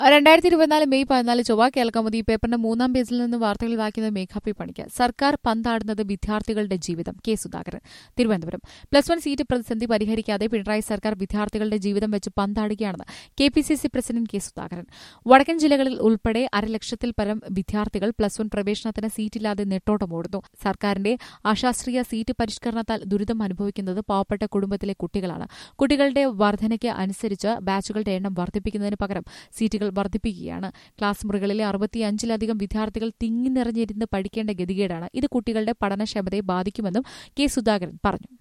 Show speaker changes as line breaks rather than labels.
രണ്ടായിരത്തി ഇരുപത്തിനാല് മെയ് പതിനാല് ചൊവ്വ കേൾക്കമുതി പേപ്പറിന്റെ മൂന്നാം പേജിൽ നിന്ന് വാർത്തകൾ വായിക്കുന്നത് മേഘാപ്പി പണിക്ക് സർക്കാർ പന്താടുന്നത് വിദ്യാർത്ഥികളുടെ ജീവിതം K Sudhakaran Thiruvananthapuram plus one seat പ്രതിസന്ധി പരിഹരിക്കാതെ പിണറായി സർക്കാർ വിദ്യാർത്ഥികളുടെ ജീവിതം വെച്ച് പന്താടുകയാണെന്ന് K P C C president K Sudhakaran വടക്കൻ ജില്ലകളിൽ ഉൾപ്പെടെ അരലക്ഷത്തിൽ പരം വിദ്യാർത്ഥികൾ പ്ലസ് വൺ പ്രവേശനത്തിന് സീറ്റില്ലാതെ നെട്ടോട്ടമോടുന്നു സർക്കാരിന്റെ അശാസ്ത്രീയ സീറ്റ് പരിഷ്കരണത്താൽ ദുരിതം അനുഭവിക്കുന്നത് പാവപ്പെട്ട കുടുംബത്തിലെ കുട്ടികളാണ് കുട്ടികളുടെ വർധനയ്ക്ക് അനുസരിച്ച് ബാച്ചുകളുടെ എണ്ണം വർദ്ധിപ്പിക്കുന്നതിന് പകരം സീറ്റുകൾ വർദ്ധിപ്പിക്കുകയാണ് ക്ലാസ് മുറികളിലെ അറുപത്തിയഞ്ചിലധികം വിദ്യാർത്ഥികൾ തിങ്ങി നിറഞ്ഞിരുന്ന് പഠിക്കേണ്ട ഗതികേടാണ് ഇത് കുട്ടികളുടെ പഠനക്ഷമതയെ ബാധിക്കുമെന്നും കെ സുധാകരൻ പറഞ്ഞു